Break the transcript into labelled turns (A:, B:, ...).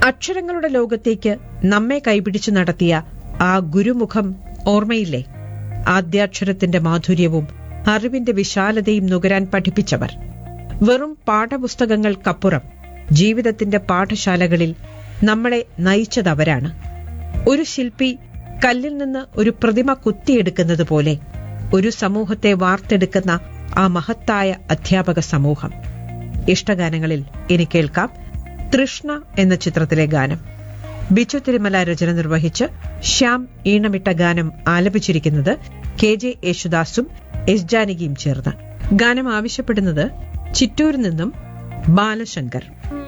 A: അക്ഷരങ്ങളുടെ ലോകത്തേക്ക് നമ്മെ കൈപിടിച്ചു നടത്തിയ ആ ഗുരുമുഖം ഓർമ്മയില്ലേ ആദ്യാക്ഷരത്തിന്റെ മാധുര്യവും അറിവിന്റെ വിശാലതയും നുകരാൻ പഠിപ്പിച്ചവർ വെറും പാഠപുസ്തകങ്ങൾക്കപ്പുറം ജീവിതത്തിന്റെ പാഠശാലകളിൽ നമ്മളെ നയിച്ചതവരാണ് ഒരു ശില്പി കല്ലിൽ നിന്ന് ഒരു പ്രതിമ കുത്തിയെടുക്കുന്നത് പോലെ ഒരു സമൂഹത്തെ വാർത്തെടുക്കുന്ന ആ മഹത്തായ അധ്യാപക സമൂഹം ഇഷ്ടഗാനങ്ങളിൽ ഇനി കേൾക്കാം തൃഷ്ണ എന്ന ചിത്രത്തിലെ ഗാനം ബിച്ചു തിരുമല രചന നിർവഹിച്ച് ശ്യാം ഈണമിട്ട ഗാനം ആലപിച്ചിരിക്കുന്നത് കെ ജെ യേശുദാസും എസ് ജാനകിയും ചേർന്ന് ഗാനം ആവശ്യപ്പെടുന്നത് ചിറ്റൂരിൽ നിന്നും ബാലശങ്കർ